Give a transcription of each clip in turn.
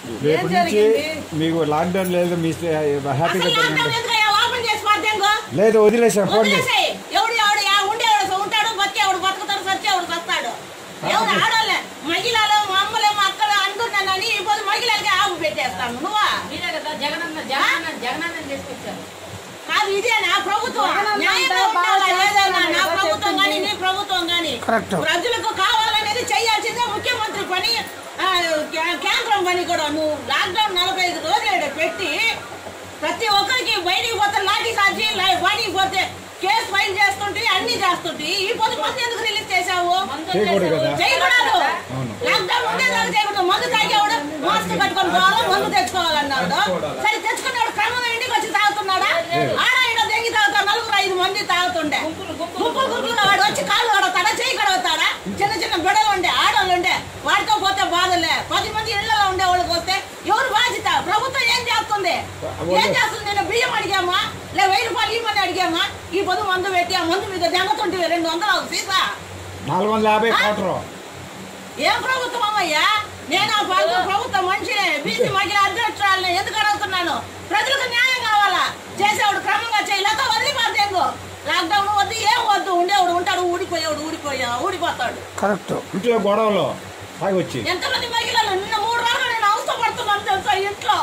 రేపు నుంచి జరిగింది? మీకు లాక్డౌన్ లేదు మీ హ్యాపీగా అసలు లాక్డౌన్ తిరగండి ఎందుకయ్యా ఓపెన్ చేసి పడతాంగో లేదు వదిలేసాం ఫోన్ వదిలేసేయ్ ఎవడు ఎవడు యా- ఉండేవాడు ఉంటాడు బతికే ఎవడు బతుకుతాడు సచ్చి ఎవడు సస్తాడు ఎవరు ఆడోళ్ళే మహిళలు మా అమ్మలే మా అక్కలు అంటున్నానని ఇప్పుడు మహిళలకి ఆగు పెట్టేస్తాను నువ్వా మీరే కదా జగనన్న జగనన్న జగనన్న చేసుకొచ్చారు కాదు ఇదే నా ప్రభుత్వం జగనన్న న్యాయంగా అంతా బాగా ఉండాలా ఏదైనా నా చేస్తున్నాడు కదా ప్రభుత్వం కానీ చెప్పింది. నీ ప్రభుత్వం కానీ Correct. ప్రజలకు కావాలనేది చేయాల్సిందే ముఖ్యమంత్రి పని ఆ, కే- కేంద్రం పని కూడా నువ్వు లాక్డౌన్ నలభై ఐదు రోజులు ఈడ పెట్టి ప్రతి ఒక్కరికి బయటికి పోతే లాఠీ సార్జీ బయటికి పోతే కేసు ఫైల్ చేస్తుంటే అన్ని చేస్తుంటే ఈ పొద్దు మంది ఎందుకు రిలీజ్ చేశావు చేయకూడదు కదా చేయకూడదు అవును. లాక్డౌన్ ఉండేదాకా చేయకూడదు మందు తాగేవాడు మాస్క్ కట్టుకొని పోవాలి మందు తెచ్చుకోవాలన్నాడు సరే తెచ్చుకున్నాడు క్రమంగా ఇంటికి వచ్చి తాగుతున్నాడా ఆడ ఈడ దెంగి తాగుతాడు నలుగురు ఐదు మంది తాగుతుండే గుంపులు గుంపులుగా వాడు వచ్చి కాళ్ళు కడతాడా చేయి కడతాడా చిన్న చిన్న బిడలు ఉండే ఆడవాళ్ళు ఉండే వాడితో పోతే బాధలే పది మంది ఇళ్లలో ఉండే వాళ్ళకి వస్తే ఎవరు బాధ్యత ప్రభుత్వం ఏం చేస్తుంది ఏం చేస్తుంది నేను బియ్యం అడిగామా లే వెయ్యి రూపాయలు ఇవ్వమని అడిగామా ఈ పొద్దు మందు పెట్టి ఆ మందు మీద దెంగతుంటే రెండు వందలు అవుతుంది సీసా నాలుగు వందల యాభై కోటరు ఏం ప్రభుత్వం అమ్మయ్యా నేను ఆ ప్రభుత్వ ప్రభుత్వ మనిషినే బీసీ మహిళా అధ్యక్షురాలని ఎందుకు అడుగుతున్నాను ప్రజలకు న్యాయం కావాలా చేసేవాడు క్రమంగా చేయలేక వదిలిపోతేంగు లాక్డౌన్ వద్దు ఏం వద్దు ఉండేవాడు ఉంటాడు ఊడిపోయేవాడు ఊడిపోయా ఊడిపోతాడు కరెక్ట్ ఇంట్లో గొడవలు తాగి వచ్చి ఎంతమంది మహిళలు నిన్న మూడు రోజులు నేను అవసరపడుతున్నాను తెలుసా ఇంట్లో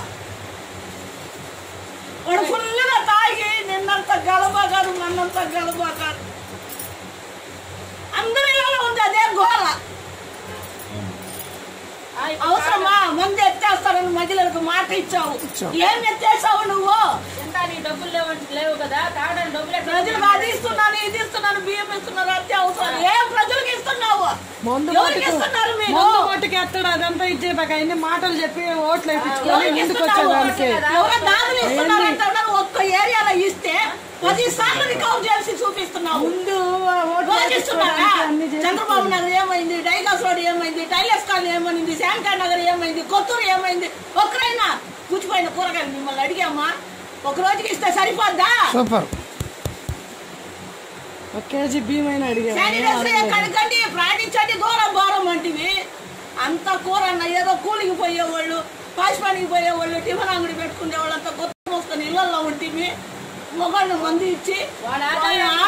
వాడు ఫుల్గా తాగి నిన్నంత గలబా కాదు నన్నంత గలబా కాదు అందరి ఇళ్ళలో ఉంది అదే గోల అవసరమా మంది ఎత్తేస్తారని మహిళలకు మాట ఇచ్చావు ఏం ఎత్తేసావు నువ్వు ఎంత నీ డబ్బులు లేవు లేవు కదా తాగడానికి డబ్బులు ఎట్లా ప్రజలకు అది ఇస్తున్నాను ఇది ఇస్తున్నాను బియ్యం ఇస్తున్నారు అత్యవసరం ఏం ప్రజలకు ఇస్తున్నావు మందు ఎవరికి మట్టుకు ఇస్తున్నారు మీరు మందు మట్టుకు ఎత్తడు అదంతా ఇచ్చేపాక అన్ని మాటలు చెప్పి ఓట్లు వేయించుకొని ఎవరికి ముందుకు ఇస్తున్నావు? వచ్చేదానికి ఎవరో దాడులు ఇస్తున్నారు అంటున్నారు. ఒక్క ఏరియాలో ఇస్తే పది సార్లు రికవర్ చేసి చూపిస్తున్నావు ముందు ఓట్లు రోజు ఇస్తున్నారా వేయించుకోవడానికి అన్ని చంద్రబాబు చేసి నగర్ ఏమైంది డైగాస్ రోడ్ ఏమైంది టైలర్స్ కాలనీ ఏమైంది శాంకార్ నగర్ ఏమైంది కొత్తూరు ఏమైంది ఒక్కరైనా కూర్చిపోయిన కూరగాయలు మిమ్మల్ని అడిగామా ఒక రోజుకి ఇస్తే సరిపోద్దా సూపర్ ఒక కేజీ బియ్యం అయినా అడిగాను శానిటైజర్ కడగండి ప్రాణించండి దూరం భారం అంటివి అంత కూర అన్న ఏదో కూలికి పోయేవాళ్ళు పాసి పనికి పోయేవాళ్ళు టిఫిన్ అంగడి పెట్టుకునే వాళ్ళు అంత కొత్త మోసుకొని ఇళ్లలో ఉంటివి మొగాళ్ళు మంది ఇచ్చి వాళ్ళ వాళ్ళ